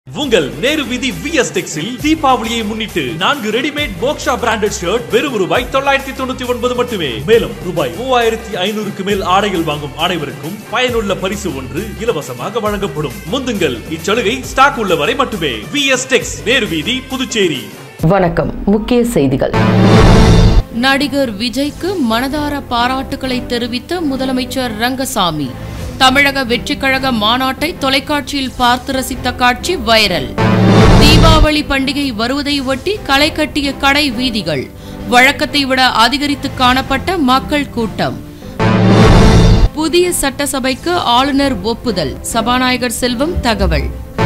உங்கள் நேரு வீதி விஎஸ் டெக்ஸில் தீபாவளியை முன்னிட்டு நான்கு ரெடிமேட் மோக்ஷா பிராண்டட் ஷர்ட் வெறும் ரூபாய் தொள்ளாயிரத்தி தொண்ணூத்தி ஒன்பது மட்டுமே மேலும் ரூபாய் மூவாயிரத்தி ஐநூறுக்கு மேல் ஆடைகள் வாங்கும் அனைவருக்கும் பயனுள்ள பரிசு ஒன்று இலவசமாக வழங்கப்படும் முந்துங்கள் இச்சலுகை ஸ்டாக் உள்ளவரை மட்டுமே விஎஸ் டெக்ஸ் நேரு வீதி புதுச்சேரி வணக்கம் முக்கிய செய்திகள் நடிகர் விஜய்க்கு மனதார பாராட்டுகளை தெரிவித்த முதலமைச்சர் ரங்கசாமி தமிழக வெற்றிக் கழக மாநாட்டை தொலைக்காட்சியில் பார்த்து ரசித்த காட்சி வைரல் தீபாவளி பண்டிகை வருவதை ஒட்டி களை கட்டிய கடை வீதிகள் வழக்கத்தை விட அதிகரித்து காணப்பட்ட மக்கள் கூட்டம் புதிய சட்டசபைக்கு ஆளுநர் ஒப்புதல் சபாநாயகர் செல்வம் தகவல்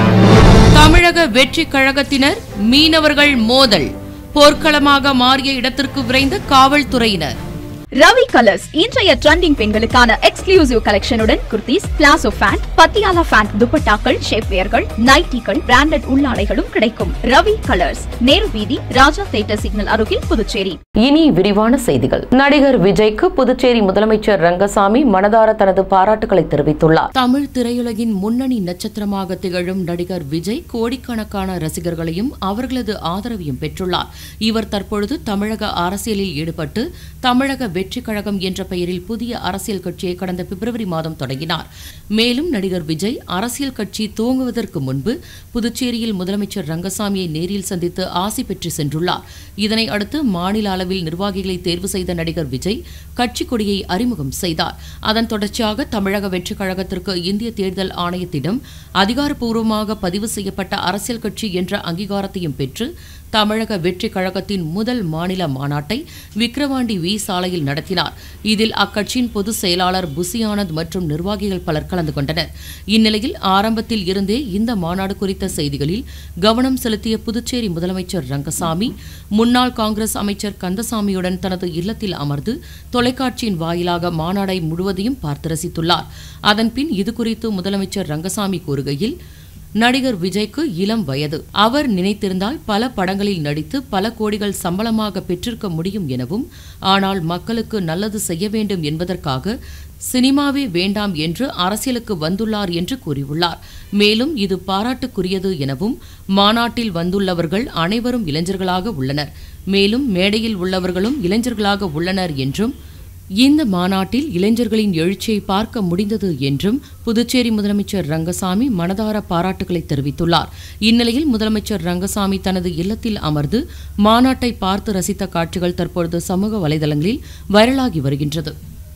தமிழக வெற்றிக் கழகத்தினர் மீனவர்கள் மோதல் போர்க்களமாக மாறிய இடத்திற்கு விரைந்த காவல்துறையினர் ரவி கலர்ஸ் இன்றைய ட்ரெண்டிங் பெண்களுக்கான எக்ஸ்க்ளூசிவ் கலெக்ஷனுடன் kurtis palazzo pant Patiala pant துப்பட்டாக்கள் ஷேப்வேர்கள் நைட்டிகள் பிராண்டட் உள்ளாடைகளும் கிடைக்கும் ரவி கலர்ஸ் நேரு வீதி ராஜா தேட்டர் சிக்னல் அருகில் புதுச்சேரி இனி விரிவான செய்திகள் நடிகர் விஜய்க்கு புதுச்சேரி முதலமைச்சர் ரங்கசாமி மனதார தனது பாராட்டுகளை தெரிவித்துள்ளார் தமிழ் திரையுலகின் முன்னணி நட்சத்திரமாக திகழும் நடிகர் விஜய் கோடிக்கணக்கான ரசிகர்களையும் அவர்களது ஆதரவையும் பெற்றுள்ளார் இவர் தற்பொழுது தமிழக அரசியலில் ஈடுபட்டு தமிழக வெற்றிக் கழகம் என்ற பெயரில் புதிய அரசியல் கட்சியை கடந்த பிப்ரவரி மாதம் தொடங்கினார் மேலும் நடிகர் விஜய் அரசியல் கட்சி துவங்குவதற்கு முன்பு புதுச்சேரியில் முதலமைச்சர் ரங்கசாமியை நேரில் சந்தித்து ஆசி பெற்று சென்றுள்ளார் இதனை அடுத்து மாநில அளவில் நிர்வாகிகளை தேர்வு செய்த நடிகர் விஜய் கட்சி கொடியை அறிமுகம் செய்தார் அதன் தொடர்ச்சியாக தமிழக வெற்றிக் கழகத்திற்கு இந்திய தேர்தல் ஆணையத்திடம் அதிகாரப்பூர்வமாக பதிவு செய்யப்பட்ட அரசியல் கட்சி என்ற அங்கீகாரத்தையும் பெற்று தமிழக வெற்றிக் கழகத்தின் முதல் மாநில மாநாட்டை விக்கிரவாண்டி வி சாலையில் நடத்தினார் இதில் அக்கட்சியின் பொதுச் செயலாளர் புசி ஆனந்த் மற்றும் நிர்வாகிகள் பலர் கலந்து கொண்டனர் இந்நிலையில் ஆரம்பத்தில் இருந்தே இந்த மாநாடு குறித்த செய்திகளில் கவனம் செலுத்திய புதுச்சேரி முதலமைச்சர் ரங்கசாமி முன்னாள் காங்கிரஸ் அமைச்சர் கந்தசாமியுடன் தனது இல்லத்தில் அமர்ந்து தொலைக்காட்சியின் வாயிலாக மாநாடை முழுவதையும் பார்த்து ரசித்துள்ளார் அதன்பின் இதுகுறித்து முதலமைச்சர் ரங்கசாமி கூறுகையில் நடிகர் விஜய்க்கு இளம் வயது அவர் நினைத்திருந்தால் பல படங்களில் நடித்து பல கோடிகள் சம்பளமாக பெற்றிருக்க முடியும் எனவும் ஆனால் மக்களுக்கு நல்லது செய்ய வேண்டும் என்பதற்காக சினிமாவே வேண்டாம் என்று அரசியலுக்கு வந்துள்ளார் என்று கூறியுள்ளார் மேலும் இது பாராட்டுக்குரியது எனவும் மாநாட்டில் வந்துள்ளவர்கள் அனைவரும் இளைஞர்களாக உள்ளனர் மேலும் மேடையில் உள்ளவர்களும் இளைஞர்களாக உள்ளனர் என்றும் இந்த மாநாட்டில் இளைஞர்களின் எழுச்சியை பார்க்க முடிந்தது என்றும் புதுச்சேரி முதலமைச்சர் ரங்கசாமி மனதார பாராட்டுகளை தெரிவித்துள்ளார் இந்நிலையில் முதலமைச்சர் ரங்கசாமி தனது இல்லத்தில் அமர்ந்து மாநாட்டை பார்த்து ரசித்த காட்சிகள் தற்பொழுது சமூக வலைதளங்களில் வைரலாகி வருகின்றது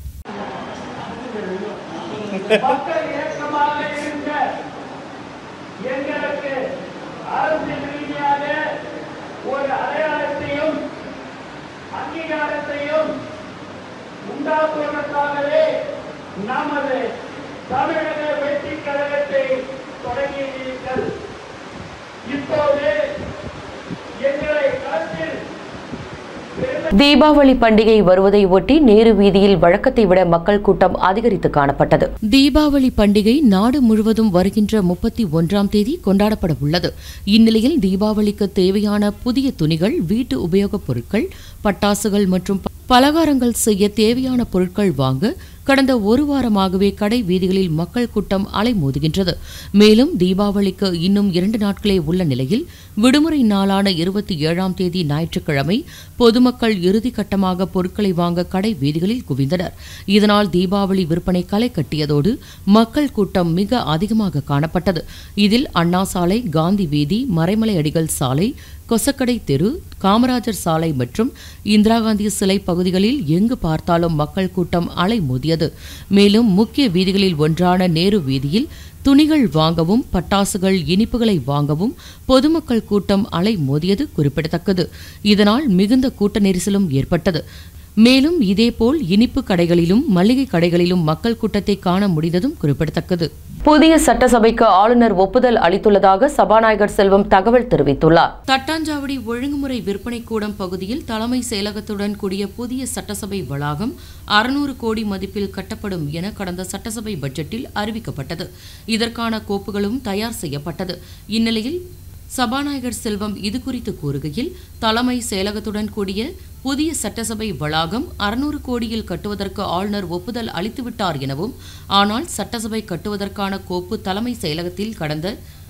மக்கள் இயக்கமாக இருந்த எங்களுக்கு அரசியல் ரீதியாக ஒரு அடையாளத்தையும் அங்கீகாரத்தையும் உண்டாக்குவதற்காகவே நமது தமிழக வெற்றி கழகத்தை தொடங்கியிருக்கிறீர்கள் இப்போது எங்களை களத்தில் தீபாவளி பண்டிகை வருவதை ஒட்டி நேரு வீதியில் வழக்கத்தை விட மக்கள் கூட்டம் அதிகரித்து காணப்பட்டது தீபாவளி பண்டிகை நாடு முழுவதும் வருகின்ற முப்பத்தி ஒன்றாம் தேதி கொண்டாடப்பட உள்ளது இந்நிலையில் தீபாவளிக்கு தேவையான புதிய துணிகள் வீட்டு உபயோகப் பொருட்கள் பட்டாசுகள் மற்றும் ப- பலகாரங்கள் செய்ய தேவையான பொருட்கள் வாங்க கடந்த ஒரு வாரமாகவே கடை வீதிகளில் மக்கள் கூட்டம் அலைமோதுகின்றது மேலும் தீபாவளிக்கு இன்னும் இரண்டு நாட்களே உள்ள நிலையில் விடுமுறை நாளான இருபத்தி ஏழாம் தேதி ஞாயிற்றுக்கிழமை பொதுமக்கள் இறுதி கட்டமாக பொருட்களை வாங்க கடை வீதிகளில் குவிந்தனர் இதனால் தீபாவளி விற்பனை களை கட்டியதோடு மக்கள் கூட்டம் மிக அதிகமாக காணப்பட்டது இதில் அண்ணா சாலை காந்தி வீதி மறைமலை அடிகள் சாலை கொசக்கடை தெரு காமராஜர் சாலை மற்றும் இந்திரா காந்தி சிலை பகுதிகளில் எங்கு பார்த்தாலும் மக்கள் கூட்டம் அலைமோதியது மேலும் முக்கிய வீதிகளில் ஒன்றான நேரு வீதியில் துணிகள் வாங்கவும் பட்டாசுகள் இனிப்புகளை வாங்கவும் பொதுமக்கள் கூட்டம் அலைமோதியது குறிப்பிடத்தக்கது இதனால் மிகுந்த கூட்ட நெரிசலும் ஏற்பட்டது மேலும் இதேபோல் இனிப்பு கடைகளிலும் மளிகை கடைகளிலும் மக்கள் கூட்டத்தை காண முடிந்ததும் குறிப்பிடத்தக்கது புதிய சட்டசபைக்கு ஆளுநர் ஒப்புதல் அளித்துள்ளதாக சபாநாயகர் செல்வம் தகவல் தெரிவித்துள்ளார் தட்டாஞ்சாவடி ஒழுங்குமுறை விற்பனை கூடம் பகுதியில் தலைமை செயலகத்துடன் கூடிய புதிய சட்டசபை வளாகம் அறுநூறு கோடி மதிப்பில் கட்டப்படும் என கடந்த சட்டசபை பட்ஜெட்டில் அறிவிக்கப்பட்டது இதற்கான கோப்புகளும் தயார் செய்யப்பட்டது இந்நிலையில் சபாநாயகர் செல்வம் இதுகுறித்து கூறுகையில் தலைமை செயலகத்துடன் கூடிய புதிய சட்டசபை வளாகம் அறுநூறு கோடியில் கட்டுவதற்கு ஆளுநர் ஒப்புதல் அளித்துவிட்டார் எனவும் ஆனால் சட்டசபை கட்டுவதற்கான கோப்பு தலைமை செயலகத்தில் கடந்த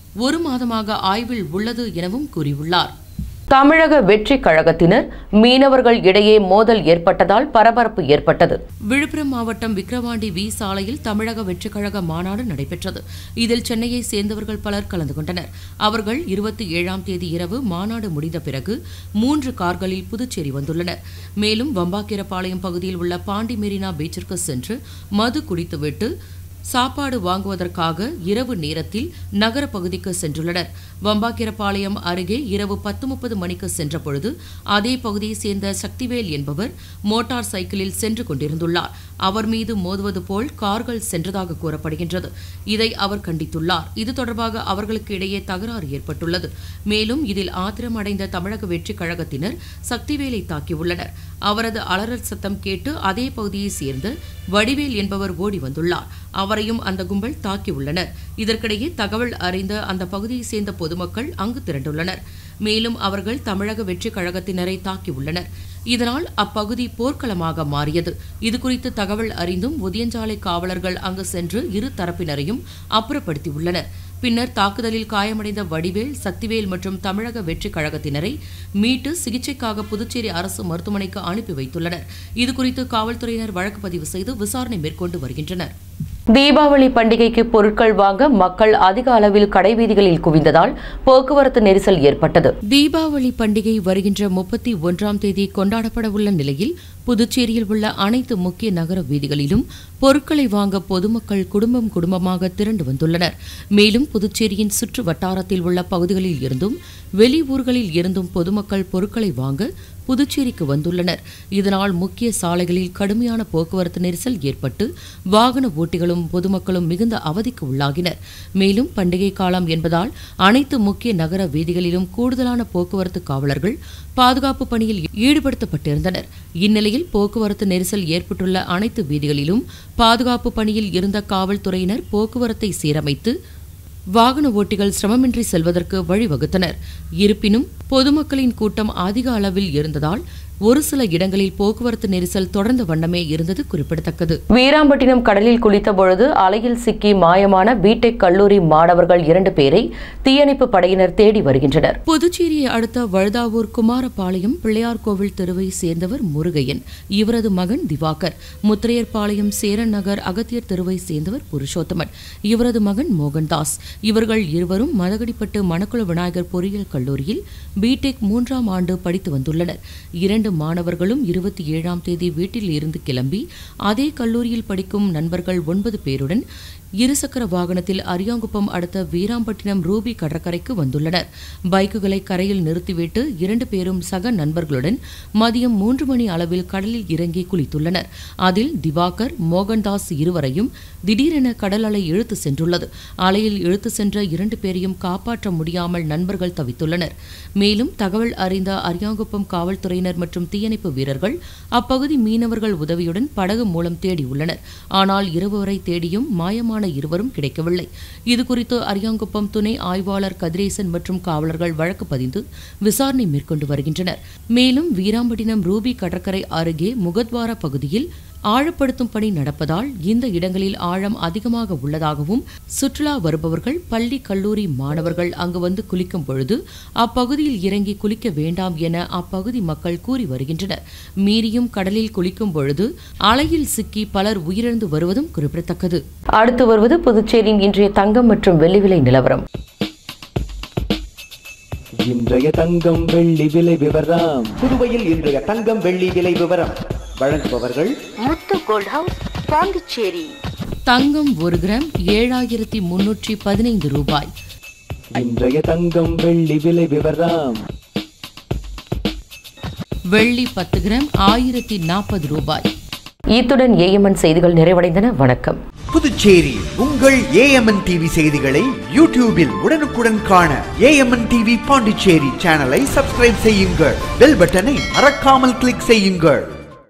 ஒரு மாதமாக ஆய்வில் உள்ளது எனவும் கூறியுள்ளார் தமிழக வெற்றி கழகத்தினர் மீனவர்கள் இடையே மோதல் ஏற்பட்டதால் பரபரப்பு ஏற்பட்டது விழுப்புரம் மாவட்டம் விக்கிரவாண்டி வி சாலையில் தமிழக வெற்றிக் கழக மாநாடு நடைபெற்றது இதில் சென்னையை சேர்ந்தவர்கள் பலர் கலந்து கொண்டனர் அவர்கள் இருபத்தி ஏழாம் தேதி இரவு மாநாடு முடிந்த பிறகு மூன்று கார்களில் புதுச்சேரி வந்துள்ளனர் மேலும் வம்பாக்கீரப்பாளையம் பகுதியில் உள்ள பாண்டி மெரினா பீச்சிற்கு சென்று மது குடித்துவிட்டு சாப்பாடு வாங்குவதற்காக இரவு நேரத்தில் நகர பகுதிக்கு சென்றுள்ளனர் வம்பாக்கிரப்பாளையம் அருகே இரவு பத்து முப்பது மணிக்கு சென்றபொழுது அதே பகுதியைச் சேர்ந்த சக்திவேல் என்பவர் மோட்டார் சைக்கிளில் சென்று கொண்டிருந்துள்ளார் அவர் மீது மோதுவது போல் கார்கள் சென்றதாக கூறப்படுகின்றது இதை அவர் கண்டித்துள்ளார் இது தொடர்பாக அவர்களுக்கு இடையே தகராறு ஏற்பட்டுள்ளது மேலும் இதில் ஆத்திரமடைந்த தமிழக வெற்றிக் கழகத்தினர் சக்திவேலை தாக்கியுள்ளனர் அவரது அலறல் சத்தம் கேட்டு அதே பகுதியைச் சேர்ந்த வடிவேல் என்பவர் ஓடி வந்துள்ளார் அவரையும் அந்த கும்பல் தாக்கியுள்ளனர் இதற்கிடையே தகவல் அறிந்த அந்த பகுதியைச் சேர்ந்த பொதுமக்கள் அங்கு திரண்டுள்ளனர் மேலும் அவர்கள் தமிழக வெற்றிக் கழகத்தினரை தாக்கியுள்ளனர் இதனால் அப்பகுதி போர்க்களமாக மாறியது இதுகுறித்து தகவல் அறிந்தும் உதியஞ்சாலை காவலர்கள் அங்கு சென்று இரு தரப்பினரையும் அப்புறப்படுத்தியுள்ளனர் பின்னர் தாக்குதலில் காயமடைந்த வடிவேல் சக்திவேல் மற்றும் தமிழக வெற்றிக் கழகத்தினரை மீட்டு சிகிச்சைக்காக புதுச்சேரி அரசு மருத்துவமனைக்கு அனுப்பி வைத்துள்ளனர் இதுகுறித்து காவல்துறையினர் வழக்கு பதிவு செய்து விசாரணை மேற்கொண்டு வருகின்றனர் தீபாவளி பண்டிகைக்கு பொருட்கள் வாங்க மக்கள் அதிக அளவில் கடைவீதிகளில் குவிந்ததால் போக்குவரத்து நெரிசல் ஏற்பட்டது தீபாவளி பண்டிகை வருகின்ற முப்பத்தி ஒன்றாம் தேதி கொண்டாடப்பட உள்ள நிலையில் புதுச்சேரியில் உள்ள அனைத்து முக்கிய நகர வீதிகளிலும் பொருட்களை வாங்க பொதுமக்கள் குடும்பம் குடும்பமாக திரண்டு வந்துள்ளனர் மேலும் புதுச்சேரியின் சுற்று வட்டாரத்தில் உள்ள பகுதிகளில் இருந்தும் வெளியூர்களில் இருந்தும் பொதுமக்கள் பொருட்களை வாங்க புதுச்சேரிக்கு வந்துள்ளனர் இதனால் முக்கிய சாலைகளில் கடுமையான போக்குவரத்து நெரிசல் ஏற்பட்டு வாகன ஓட்டிகளும் பொதுமக்களும் மிகுந்த அவதிக்கு உள்ளாகினர் மேலும் பண்டிகை காலம் என்பதால் அனைத்து முக்கிய நகர வீதிகளிலும் கூடுதலான போக்குவரத்து காவலர்கள் பாதுகாப்பு பணியில் ஈடுபடுத்தப்பட்டிருந்தனர் இந்நிலையில் போக்குவரத்து நெரிசல் ஏற்பட்டுள்ள அனைத்து வீதிகளிலும் பாதுகாப்பு பணியில் இருந்த காவல்துறையினர் போக்குவரத்தை சீரமைத்து வாகன ஓட்டிகள் சிரமமின்றி செல்வதற்கு வழிவகுத்தனர் இருப்பினும் பொதுமக்களின் கூட்டம் அதிக அளவில் இருந்ததால் ஒரு சில இடங்களில் போக்குவரத்து நெரிசல் தொடர்ந்த வண்ணமே இருந்தது குறிப்பிடத்தக்கது வீராம்பட்டினம் கடலில் குளித்த பொழுது அலையில் சிக்கி மாயமான பிடெக் கல்லூரி மாணவர்கள் இரண்டு பேரை தீயணைப்பு படையினர் தேடி வருகின்றனர் புதுச்சேரியை அடுத்த வழுதாவூர் குமாரபாளையம் பிள்ளையார் கோவில் தெருவை சேர்ந்தவர் முருகையன் இவரது மகன் திவாகர் முத்திரையர்பாளையம் சேரன் நகர் அகத்தியர் தெருவை சேர்ந்தவர் புருஷோத்தமன் இவரது மகன் மோகன்தாஸ் இவர்கள் இருவரும் மதகடிப்பட்டு மணக்குள விநாயகர் பொறியியல் கல்லூரியில் பிடெக் மூன்றாம் ஆண்டு படித்து வந்துள்ளனர் இரண்டு மாணவர்களும் இருபத்தி ஏழாம் தேதி வீட்டில் இருந்து கிளம்பி அதே கல்லூரியில் படிக்கும் நண்பர்கள் ஒன்பது பேருடன் இருசக்கர வாகனத்தில் அரியாங்குப்பம் அடுத்த வீராம்பட்டினம் ரூபி கடற்கரைக்கு வந்துள்ளனர் பைக்குகளை கரையில் நிறுத்திவிட்டு இரண்டு பேரும் சக நண்பர்களுடன் மதியம் மூன்று மணி அளவில் கடலில் இறங்கி குளித்துள்ளனர் அதில் திவாகர் மோகன்தாஸ் இருவரையும் திடீரென கடல் அலை இழுத்து சென்றுள்ளது அலையில் இழுத்து சென்ற இரண்டு பேரையும் காப்பாற்ற முடியாமல் நண்பர்கள் தவித்துள்ளனர் மேலும் தகவல் அறிந்த அரியாங்குப்பம் காவல்துறையினர் மற்றும் தீயணைப்பு வீரர்கள் அப்பகுதி மீனவர்கள் உதவியுடன் படகு மூலம் தேடியுள்ளனர் ஆனால் இரவு வரை தேடியும் மாயமான இருவரும் கிடைக்கவில்லை இதுகுறித்து அரியாங்குப்பம் துணை ஆய்வாளர் கதிரேசன் மற்றும் காவலர்கள் வழக்கு பதிந்து விசாரணை மேற்கொண்டு வருகின்றனர் மேலும் வீராம்பட்டினம் ரூபி கடற்கரை அருகே முகத்வார பகுதியில் ஆழப்படுத்தும் பணி நடப்பதால் இந்த இடங்களில் ஆழம் அதிகமாக உள்ளதாகவும் சுற்றுலா வருபவர்கள் பள்ளி கல்லூரி மாணவர்கள் அங்கு வந்து குளிக்கும் பொழுது அப்பகுதியில் இறங்கி குளிக்க வேண்டாம் என அப்பகுதி மக்கள் கூறி வருகின்றனர் மீறியும் கடலில் குளிக்கும் பொழுது அலையில் சிக்கி பலர் உயிரிழந்து வருவதும் குறிப்பிடத்தக்கது அடுத்து வருவது புதுச்சேரியின் இன்றைய தங்கம் மற்றும் வெள்ளி விலை நிலவரம் இன்றைய தங்கம் வெள்ளி விலை விவரம் புதுவையில் இன்றைய தங்கம் வெள்ளி விலை விவரம் வழங்குபவர்கள் முத்து கோல்ட் ஹவுஸ் பாண்டிச்சேரி தங்கம் ஒரு கிராம் ஏழாயிரத்தி முன்னூற்றி பதினைந்து ரூபாய் இன்றைய தங்கம் வெள்ளி விலை விவரம் வெள்ளி பத்து கிராம் ஆயிரத்தி நாற்பது ரூபாய் இத்துடன் ஏஎம்என் செய்திகள் நிறைவடைந்தன வணக்கம் புதுச்சேரி உங்கள் ஏஎம்என் டிவி செய்திகளை யூடியூபில் உடனுக்குடன் காண ஏஎம்என் டிவி பாண்டிச்சேரி சேனலை சப்ஸ்கிரைப் செய்யுங்கள் பெல் பட்டனை மறக்காமல் கிளிக் செய்யுங்கள்